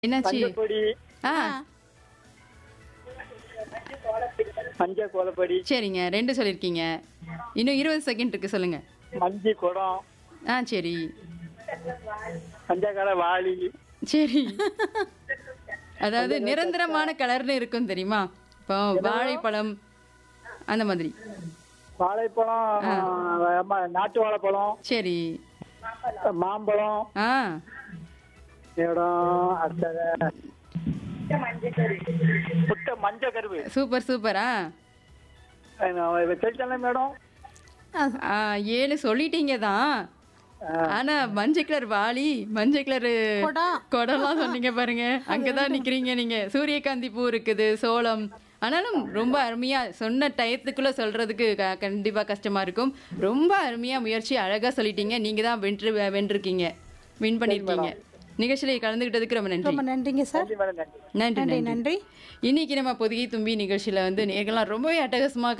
என்னாச்சு மஞ்சப்பொடி ஆ மஞ்ச கோலப்பொடி சரிங்க ரெண்டு சொல்லியிருக்கீங்க இன்னும் இருபது செகண்ட் இருக்கு சொல்லுங்க மஞ்சி குடம் ஆ சரி மஞ்சக்கால வாளி சரி அதாவது நிரந்தரமான கலர்னு இருக்கும் தெரியுமா இப்போ வாழைப்பழம் அந்த மாதிரி வாழைப்பழம் ஆமா, நாட்டு வாழைப்பழம் சரி மாம்பழம் ஆ இடம் அடுத்தது முட்டை மஞ்ச கருவு சூப்பர் சூப்பரா தெரிஞ்சல மேடம் ஆ, ஏழு சொல்லிட்டீங்க தான் ஆனா மஞ்சள் கலர் வாளி மஞ்சள் கலர் குடம். குடம்லாம் சொன்னீங்க பாருங்க அங்கதான் நிக்கிறீங்க நீங்க சூரியகாந்தி பூ இருக்குது சோளம் ஆனாலும் ரொம்ப அருமையா சொன்ன டயத்துக்குள்ள சொல்றதுக்கு க- கண்டிப்பா கஷ்டமா இருக்கும் ரொம்ப அருமையா முயற்சி அழகா சொல்லிட்டீங்க நீங்க தான் வென்று வென்றிருக்கீங்க வின் பண்ணிருக்கீங்க நிகழ்ச்சியில கலந்துகிட்டதுக்கு ரொம்ப நன்றி ரொம்ப நன்றிங்க சார் நன்றி மேடம் நன்றி நன்றி நன்றி நன்றி நன்றி இன்னைக்கு நம்ம பொதுகை தும்பி நிகழ்ச்சியில வந்து நேர்கள்லாம் ரொம்பவே அட்டகாசமா